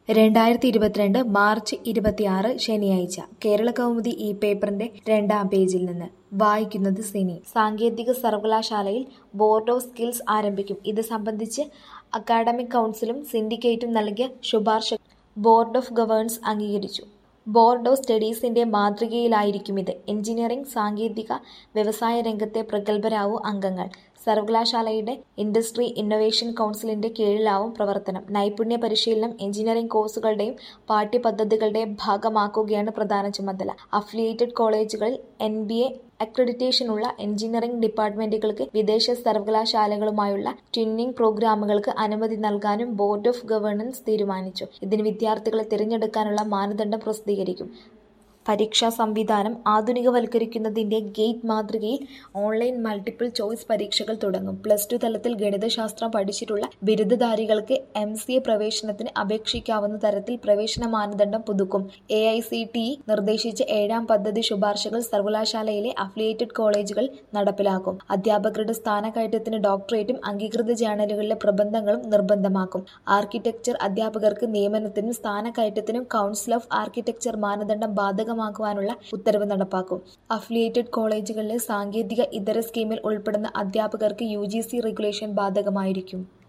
രണ്ടായിരത്തി ഇരുപത്തിരണ്ട് മാർച്ച് ഇരുപത്തിയാറ് ശനിയാഴ്ച കേരള കൗമുദി ഈ പേപ്പറിന്റെ രണ്ടാം പേജിൽ നിന്ന് വായിക്കുന്നത് സിനി സാങ്കേതിക സർവകലാശാലയിൽ ബോർഡ് ഓഫ് സ്കിൽസ് ആരംഭിക്കും ഇത് സംബന്ധിച്ച് അക്കാഡമിക് കൗൺസിലും സിൻഡിക്കേറ്റും നൽകിയ ശുപാർശ ബോർഡ് ഓഫ് ഗവേൺസ് അംഗീകരിച്ചു ബോർഡ് ഓഫ് സ്റ്റഡീസിന്റെ മാതൃകയിലായിരിക്കും ഇത് എഞ്ചിനീയറിംഗ് സാങ്കേതിക വ്യവസായ രംഗത്തെ പ്രഗത്ഭരാവും അംഗങ്ങൾ സർവകലാശാലയുടെ ഇൻഡസ്ട്രി ഇന്നൊവേഷൻ കൗൺസിലിന്റെ കീഴിലാവും പ്രവർത്തനം നൈപുണ്യ പരിശീലനം എഞ്ചിനീയറിംഗ് കോഴ്സുകളുടെയും പാഠ്യപദ്ധതികളുടെയും ഭാഗമാക്കുകയാണ് പ്രധാന ചുമതല അഫിലിയേറ്റഡ് കോളേജുകളിൽ എൻ ബി എ അക്രഡിറ്റേഷനുള്ള എഞ്ചിനീയറിംഗ് ഡിപ്പാർട്ട്മെന്റുകൾക്ക് വിദേശ സർവകലാശാലകളുമായുള്ള ട്വിന്നിംഗ് പ്രോഗ്രാമുകൾക്ക് അനുമതി നൽകാനും ബോർഡ് ഓഫ് ഗവേണൻസ് തീരുമാനിച്ചു ഇതിന് വിദ്യാർത്ഥികളെ തിരഞ്ഞെടുക്കാനുള്ള മാനദണ്ഡം പ്രസിദ്ധീകരിക്കും പരീക്ഷാ സംവിധാനം ആധുനികവൽക്കരിക്കുന്നതിന്റെ ഗേറ്റ് മാതൃകയിൽ ഓൺലൈൻ മൾട്ടിപ്പിൾ ചോയ്സ് പരീക്ഷകൾ തുടങ്ങും പ്ലസ് ടു തലത്തിൽ ഗണിതശാസ്ത്രം പഠിച്ചിട്ടുള്ള ബിരുദധാരികൾക്ക് എം സി എ പ്രവേശനത്തിന് അപേക്ഷിക്കാവുന്ന തരത്തിൽ പ്രവേശന മാനദണ്ഡം പുതുക്കും എ ഐ സി ടി നിർദ്ദേശിച്ച ഏഴാം പദ്ധതി ശുപാർശകൾ സർവകലാശാലയിലെ അഫിലിയേറ്റഡ് കോളേജുകൾ നടപ്പിലാക്കും അധ്യാപകരുടെ സ്ഥാനക്കയറ്റത്തിന് ഡോക്ടറേറ്റും അംഗീകൃത ജേണലുകളിലെ പ്രബന്ധങ്ങളും നിർബന്ധമാക്കും ആർക്കിടെക്ചർ അധ്യാപകർക്ക് നിയമനത്തിനും സ്ഥാനക്കയറ്റത്തിനും കൗൺസിൽ ഓഫ് ആർക്കിടെക്ചർ മാനദണ്ഡം ബാധകമാക്കുവാനുള്ള ഉത്തരവ് നടപ്പാക്കും അഫിലിയേറ്റഡ് കോളേജുകളിലെ സാങ്കേതിക ഇതര സ്കീമിൽ ഉൾപ്പെടുന്ന അധ്യാപകർക്ക് യു റെഗുലേഷൻ ബാധകമായിരിക്കും